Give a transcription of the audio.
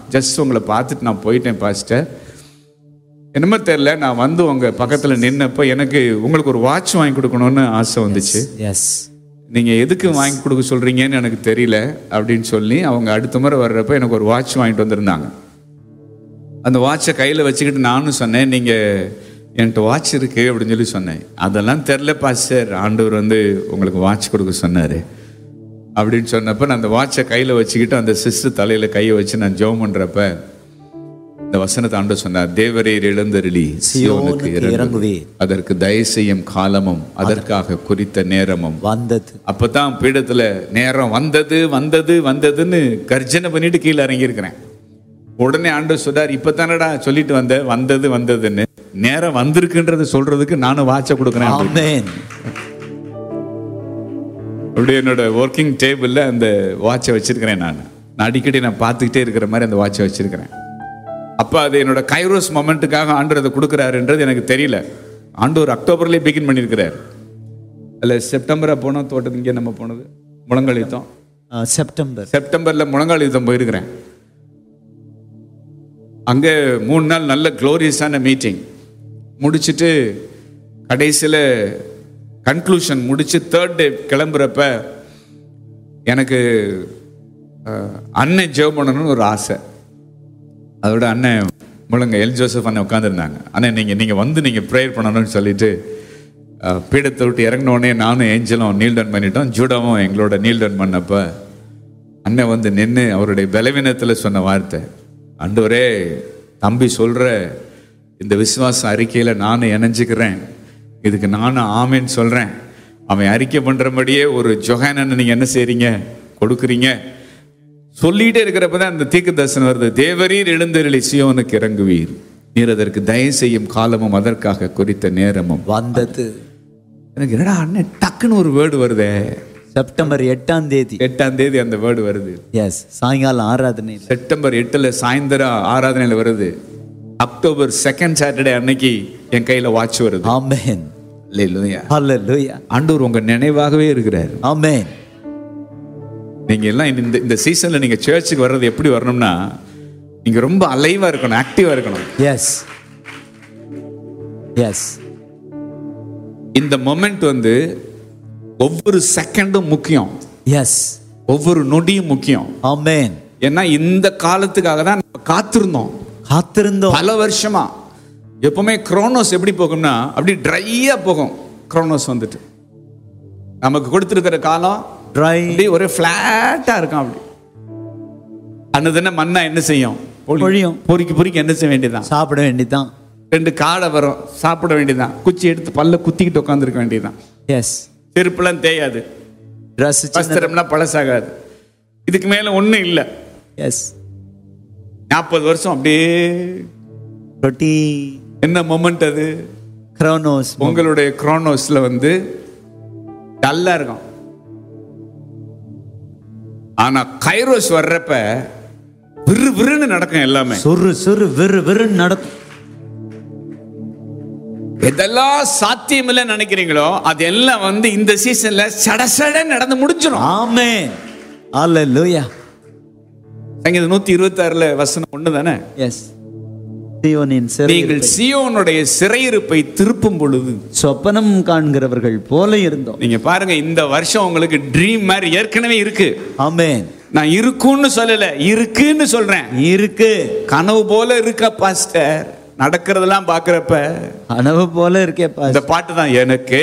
Just உங்களை பார்த்துட்டு நான் போயிட்டேன் பாஸ்டர் என்னமோ தெரியல நான் வந்து உங்க பக்கத்துல நின்னப்ப எனக்கு உங்களுக்கு ஒரு வாட்ச் வாங்கி கொடுக்கணும்னு ஆசை வந்துச்சு எஸ் நீங்க எதுக்கு வாங்கி கொடுக்க சொல்றீங்கன்னு எனக்கு தெரியல அப்படின்னு சொல்லி அவங்க அடுத்த முறை வர்றப்ப எனக்கு ஒரு வாட்ச் வாங்கிட்டு வந்திருந்தாங்க அந்த வாட்சை கையில் வச்சுக்கிட்டு நானும் சொன்னேன் நீங்க என்கிட்ட வாட்ச் இருக்கு அப்படின்னு சொல்லி சொன்னேன் அதெல்லாம் தெரில பாஸ்டர் ஆண்டவர் வந்து உங்களுக்கு வாட்ச் கொடுக்க சொன்னாரு அப்படின்னு சொன்னப்ப நான் அந்த வாட்சை கையில் வச்சுக்கிட்டு அந்த சிஸ்டர் தலையில கையை வச்சு நான் ஜெபம் பண்றப்ப இந்த வசனத்தை ஆண்டவர் சொன்னார் தேவரீர் இழந்தருளி சியோனுக்கு சியோனுக்கு இறங்குவீர். இறங்குவீர். அதற்கு தயவு செய்யும் காலமும் அதற்காக குறித்த நேரமும் வந்தது அப்பதான் பீடத்துல நேரம் வந்தது வந்தது வந்ததுன்னு கர்ஜனை பண்ணிட்டு கீழே இறங்கியிருக்கிறேன் உடனே ஆண்டு சொன்னார் இப்பதானடா சொல்லிட்டு வந்த வந்தது வந்ததுன்னு நேரம் வந்திருக்குன்றத சொல்றதுக்கு நானும் வாட்ச கொடுக்குறேன் அப்படின்னு. ஆமென் அப்படியே என்னோட ஒர்க்கிங் டேபிள்ல அந்த வாட்சை வச்சிருக்கிறேன் நான் நான் அடிக்கடி நான் பார்த்துக்கிட்டே இருக்கிற மாதிரி அந்த வாட்சை வச்சிருக்கிறேன் அப்போ அது என்னோட கைரோஸ் மொமெண்ட்டுக்காக ஆண்டு அதை கொடுக்குறாருன்றது எனக்கு தெரியல ஆண்டு ஒரு அக்டோபர்லேயே பிகின் பண்ணியிருக்கிறார் அல்ல செப்டம்பரா போனோம் தோட்டத்துக்கு இங்கே நம்ம போனது முழங்கால் யுத்தம் ஆ, செப்டம்பர் செப்டம்பர்ல முழங்கால் யுத்தம் போயிருக்கிறேன் அங்கே மூணு நாள் நல்ல க்ளோரியஸான மீட்டிங் முடிச்சிட்டு கடைசியில் கன்க்ளூஷன் முடிச்சு தேர்ட் டே கிளம்புறப்ப எனக்கு அஹ், அண்ணன் ஜெபம் பண்ணணும்னு ஒரு ஆசை அதோட அண்ணன் முழங்க எல் ஜோசப் அண்ணன் உட்காந்துருந்தாங்க அண்ணன் நீங்கள் நீங்கள் வந்து நீங்கள் ப்ரேயர் பண்ணணும்னு சொல்லிட்டு அஹ், பீடத்தை விட்டு இறங்கின உடனே நானும் ஏஞ்சலும் நீல் டவுன் பண்ணிட்டோம் ஜூடாவும் எங்களோட நீல் டவுன் பண்ணப்ப அண்ணன் வந்து நின்று அவருடைய பலவீனத்தில் சொன்ன வார்த்தை ஆண்டவரே தம்பி சொல்ற இந்த விசுவாச அறிக்கையில் நானும் இணைஞ்சுக்கிறேன் இதுக்கு நானும் ஆமேன்னு சொல்றேன் அவன் அறிக்கை பண்றபடியே ஒரு ஜொஹானன் நீங்க என்ன செய்றீங்க கொடுக்குறீங்க சொல்லிட்டே இருக்கிறப்ப தான் அந்த தீர்க்க தரிசனம் வருது தேவரீர் எழுந்தருளி சியோனுக்கு இறங்குவீர் நீர் அதற்கு தயவு செய்யும் காலமும் அதற்காக குறித்த நேரமும் வந்தது எனக்கு என்னடா அண்ணன் டக்குன்னு ஒரு வேர்டு வருதே செப்டம்பர் எட்டாம் தேதி எட்டாம் தேதி அந்த வேர்டு வருது எஸ் சாயங்காலம் ஆராதனையில் செப்டம்பர் எட்டுல சாயந்தரம் ஆராதனையில வருது அக்டோபர் செகண்ட் சாட்டர்டே அன்னைக்கு என் கையில வாட்ச் வருது ஆமென் இல்லையா ஹalleluya ஆண்டவர் உங்க நினைவாகவே இருக்கிறார் ஆமென் நீங்க எல்லாம் இந்த இந்த சீசன்ல நீங்க சர்ச்சுக்கு வர்றது எப்படி வரணும்னா நீங்க ரொம்ப அலைவா இருக்கணும் ஆக்டிவா இருக்கணும் எஸ் எஸ் இந்த மொமெண்ட் வந்து ஒவ்வொரு செகண்டும் முக்கியம் எஸ் ஒவ்வொரு நொடியும் முக்கியம் ஆமென் ஏன்னா இந்த காலத்துக்காக தான் நம்ம காத்திருந்தோம் காத்திருந்தோம் பல வருஷமா எப்பவுமே குரோனோஸ் எப்படி போகும்னா அப்படி ட்ரையா போகும் குரோனோஸ் வந்துட்டு நமக்கு கொடுத்துருக்கிற காலம் ட்ரை அப்படியே ஒரே ஃபிளாட்டா இருக்கும் அப்படி அன்னதுன்னு மண்ணா என்ன செய்யும் பொழி- பொழியும். பொறுக்கி பொறுக்கி என்ன செய்ய வேண்டியதான் சாப்பிட வேண்டியதுதான் ரெண்டு காடை வரும் சாப்பிட வேண்டியதான் குச்சி எடுத்து பல்ல குத்திக்கிட்டு உட்காந்துருக்க வேண்டியதான் எஸ் செருப்புலாம் தேயாது ட்ரெஸ் வஸ்திரம்லாம் பழசாகாது இதுக்கு மேல ஒண்ணும் இல்லை எஸ் நாற்பது வருஷம் அப்படியே ரொட்டி என்ன மொமெண்ட் அது கிரோனோஸ் உங்களுடைய குரோனோஸ்ல வந்து டல்லா இருக்கும் ஆனா கைரோஸ் வர்றப்ப விறு விறுன்னு நடக்கும் எல்லாமே சுரு சுரு விறு விறுன்னு நடக்கும் எதெல்லாம் சாத்தியம் இல்லைன்னு நினைக்கிறீங்களோ அது எல்லாம் வந்து இந்த சீசன்ல சட சட நடந்து முடிஞ்சிடும் ஆமென் ஹalleluya சங்கீதம் நூத்தி இருபத்தி ஆறுல வசனம் ஒண்ணு தானே எஸ் சீயோனின் சிறை நீங்கள் சியோனுடைய சிறையிருப்பை திருப்பும் பொழுது சொப்பனம் காண்கிறவர்கள் போல இருந்தோம் நீங்க பாருங்க இந்த வருஷம் உங்களுக்கு ட்ரீம் மாதிரி ஏற்கனவே இருக்கு ஆமென் நான் இருக்குன்னு சொல்லல இருக்குன்னு சொல்றேன் இருக்கு கனவு போல இருக்க பாஸ்டர் நடக்கிறதெல்லாம் பாக்குறப்ப கனவு போல இருக்கே பாஸ் இந்த பாட்டு தான் எனக்கு